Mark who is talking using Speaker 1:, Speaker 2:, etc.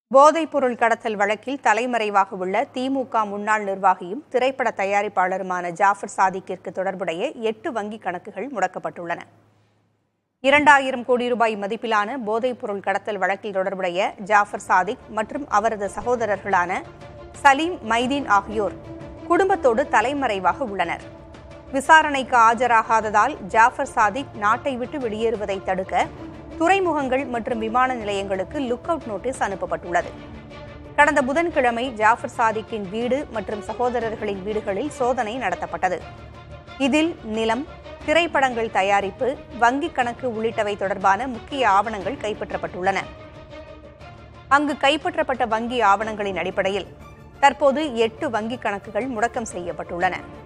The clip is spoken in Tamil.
Speaker 1: போதைப்பொருள் கடத்தல் வழக்கில் தலைமறைவாக உள்ள திமுக முன்னாள் நிர்வாகியும் திரைப்பட தயாரிப்பாளருமான ஜாஃபர் சாதிக்கிற்கு தொடர்புடைய எட்டு வங்கிக் கணக்குகள் முடக்கப்பட்டுள்ளன இரண்டாயிரம் கோடி ரூபாய் மதிப்பிலான போதைப்பொருள் கடத்தல் வழக்கில் தொடர்புடைய ஜாஃபர் சாதிக் மற்றும் அவரது சகோதரர்களான சலீம் மைதீன் ஆகியோர் குடும்பத்தோடு தலைமறைவாக உள்ளனர் விசாரணைக்கு ஆஜராகாததால் ஜாஃபர் சாதிக் நாட்டை விட்டு வெளியேறுவதை தடுக்க துறைமுகங்கள் மற்றும் விமான நிலையங்களுக்கு லுக் அவுட் நோட்டீஸ் அனுப்பப்பட்டுள்ளது கடந்த புதன்கிழமை ஜாஃபர் சாதிக்கின் வீடு மற்றும் சகோதரர்களின் வீடுகளில் சோதனை நடத்தப்பட்டது இதில் நிலம் திரைப்படங்கள் தயாரிப்பு வங்கிக் கணக்கு உள்ளிட்டவை தொடர்பான முக்கிய ஆவணங்கள் கைப்பற்றப்பட்டுள்ளன அங்கு கைப்பற்றப்பட்ட வங்கி ஆவணங்களின் அடிப்படையில் தற்போது எட்டு வங்கிக் கணக்குகள் முடக்கம் செய்யப்பட்டுள்ளன